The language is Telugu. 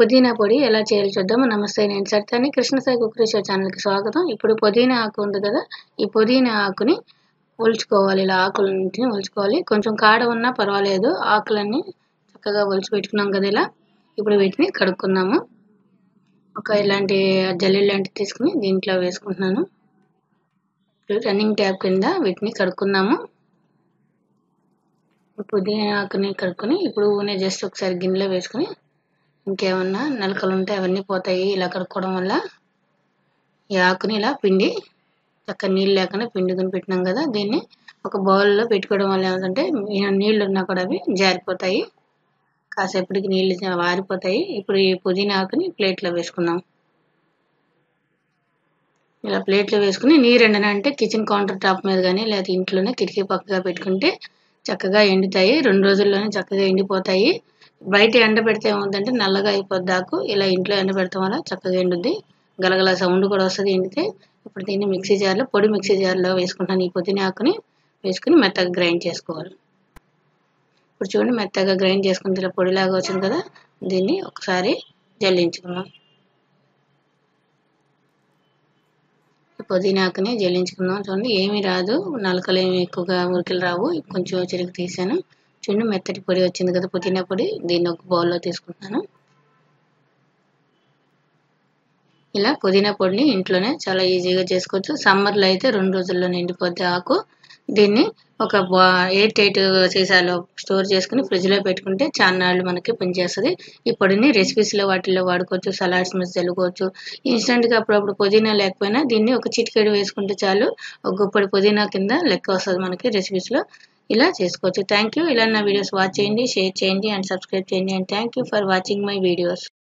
పుదీనా పొడి ఎలా చేయాలో చూద్దాము నమస్తే నేను సత్యాన్ని కృష్ణసాయి కుక్కరీ షో ఛానల్కి స్వాగతం ఇప్పుడు పుదీనా ఆకు ఉంది కదా ఈ పుదీనా ఆకుని ఒలుచుకోవాలి ఇలా ఆకులన్నింటిని ఒలుచుకోవాలి కొంచెం కాడ ఉన్నా పర్వాలేదు ఆకులన్నీ చక్కగా ఒలిచి పెట్టుకున్నాం కదా ఇలా ఇప్పుడు వీటిని కడుక్కుందాము ఒక ఇలాంటి జల్లెడ లాంటివి తీసుకుని దీంట్లో వేసుకుంటున్నాను రన్నింగ్ ట్యాప్ కింద వీటిని కడుక్కుందాము పుదీనా ఆకుని కడుక్కొని ఇప్పుడు ఊనే జస్ట్ ఒకసారి గిన్నెలో వేసుకొని ఇంకేమన్నా నలకలు ఉంటే అవన్నీ పోతాయి ఇలా కడుక్కోవడం వల్ల ఈ ఆకుని ఇలా పిండి చక్కగా నీళ్ళు లేకుండా పిండుకొని పెట్టినాం కదా దీన్ని ఒక బౌల్లో పెట్టుకోవడం వల్ల ఏమిటంటే నీళ్ళు ఉన్నా కూడా అవి జారిపోతాయి కాసేపటికి నీళ్ళు వారిపోతాయి ఇప్పుడు ఈ పుదీనా ఆకుని ప్లేట్లో వేసుకుందాం ఇలా ప్లేట్లో వేసుకుని నీరు ఎండనంటే కిచెన్ కౌంటర్ టాప్ మీద కానీ లేకపోతే ఇంట్లోనే కిటికీ పక్కగా పెట్టుకుంటే చక్కగా ఎండుతాయి రెండు రోజుల్లోనే చక్కగా ఎండిపోతాయి బయట ఎండ పెడితే ఏమవుతుందంటే నల్లగా అయిపోద్ది ఆకు ఇలా ఇంట్లో ఎండ పెడతాం వల్ల చక్కగా ఎండుద్ది గలగల సౌండ్ కూడా వస్తుంది ఎండితే ఇప్పుడు దీన్ని మిక్సీ జార్లో పొడి మిక్సీ జార్లో వేసుకుంటాను ఈ పుదీనా ఆకుని వేసుకుని మెత్తగా గ్రైండ్ చేసుకోవాలి ఇప్పుడు చూడండి మెత్తగా గ్రైండ్ చేసుకుని ఇలా పొడిలాగా వచ్చింది కదా దీన్ని ఒకసారి జల్లించుకుందాం పుదీనాకుని జల్లించుకుందాం చూడండి ఏమీ రాదు నలకలు ఏమి ఎక్కువగా ఉరికలు రావు కొంచెం చిరుగు తీసాను చూడండి మెత్తటి పొడి వచ్చింది కదా పుదీనా పొడి దీన్ని ఒక బౌల్లో తీసుకుంటున్నాను ఇలా పుదీనా పొడిని ఇంట్లోనే చాలా ఈజీగా చేసుకోవచ్చు సమ్మర్లో అయితే రెండు రోజుల్లో నిండిపోద్ది ఆకు దీన్ని ఒక ఎయిట్ ఎయిట్ సీసాలో స్టోర్ చేసుకుని ఫ్రిడ్జ్లో పెట్టుకుంటే చాలా నాళ్ళు మనకి పనిచేస్తుంది ఈ పొడిని రెసిపీస్లో వాటిల్లో వాడుకోవచ్చు సలాడ్స్ మీద చల్లుకోవచ్చు ఇన్స్టెంట్గా అప్పుడప్పుడు పుదీనా లేకపోయినా దీన్ని ఒక చిటికెడు వేసుకుంటే చాలు ఒక గుప్పడి పుదీనా కింద లెక్క వస్తుంది మనకి రెసిపీస్లో ఇలా చేసుకోవచ్చు థ్యాంక్ యూ ఇలా నా వీడియోస్ వాచ్ చేయండి షేర్ చేయండి అండ్ సబ్స్క్రైబ్ చేయండి and thank you for watching my videos